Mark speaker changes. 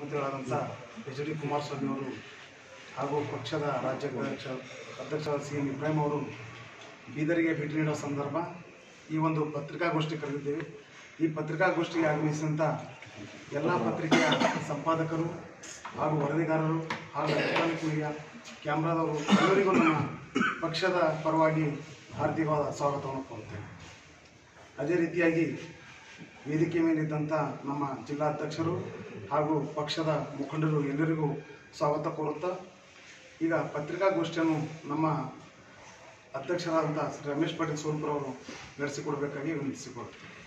Speaker 1: ಮುಖ್ಯಮಂತ್ರಿಗಳಾದಂಥ H D Kumaraswamy ಅವರು ಹಾಗೂ ಪಕ್ಷದ ರಾಜ್ಯಾಧ್ಯಕ್ಷ ಅಧ್ಯಕ್ಷ ಸಿ ಎಂ ಇಬ್ರಾಹಿಂ ಅವರು ಬೀದರಿಗೆ ಭೇಟಿ ನೀಡುವ ಸಂದರ್ಭ ಈ ಒಂದು ಪತ್ರಿಕಾಗೋಷ್ಠಿ ಕರೆದಿದ್ದೇವೆ ಈ ಪತ್ರಿಕಾಗೋಷ್ಠಿಗೆ ಆಗಮಿಸಿದಂಥ ಎಲ್ಲ ಪತ್ರಿಕೆಯ ಸಂಪಾದಕರು ಹಾಗೂ ವರದಿಗಾರರು ಹಾಗೂ ಎಲೆಕ್ಟ್ರಾನಿಕ್ ಮೀಡಿಯಾ ಕ್ಯಾಮ್ರಾದವರು ಎಲ್ಲರಿಗೂ ನಮ್ಮ ಪಕ್ಷದ ಪರವಾಗಿ ಹಾರ್ದಿಕವಾದ ಸ್ವಾಗತವನ್ನು ಕೋರುತ್ತೇನೆ ಅದೇ ರೀತಿಯಾಗಿ ವೇದಿಕೆ ಮೇಲಿದ್ದಂಥ ನಮ್ಮ ಜಿಲ್ಲಾಧ್ಯಕ್ಷರು ಹಾಗೂ ಪಕ್ಷದ ಮುಖಂಡರು ಎಲ್ಲರಿಗೂ ಸ್ವಾಗತ ಕೋರುತ್ತಾ ಈಗ ಪತ್ರಿಕಾಗೋಷ್ಠಿಯನ್ನು ನಮ್ಮ ಅಧ್ಯಕ್ಷರಾದಂಥ ಶ್ರೀ ರಮೇಶ್ ಪಾಟೀಲ್ ಸೋಲ್ಪುರ್ ಅವರು ನಡೆಸಿಕೊಡಬೇಕಾಗಿ ವಿನಂತಿಸಿಕೊಳ್ತೀನಿ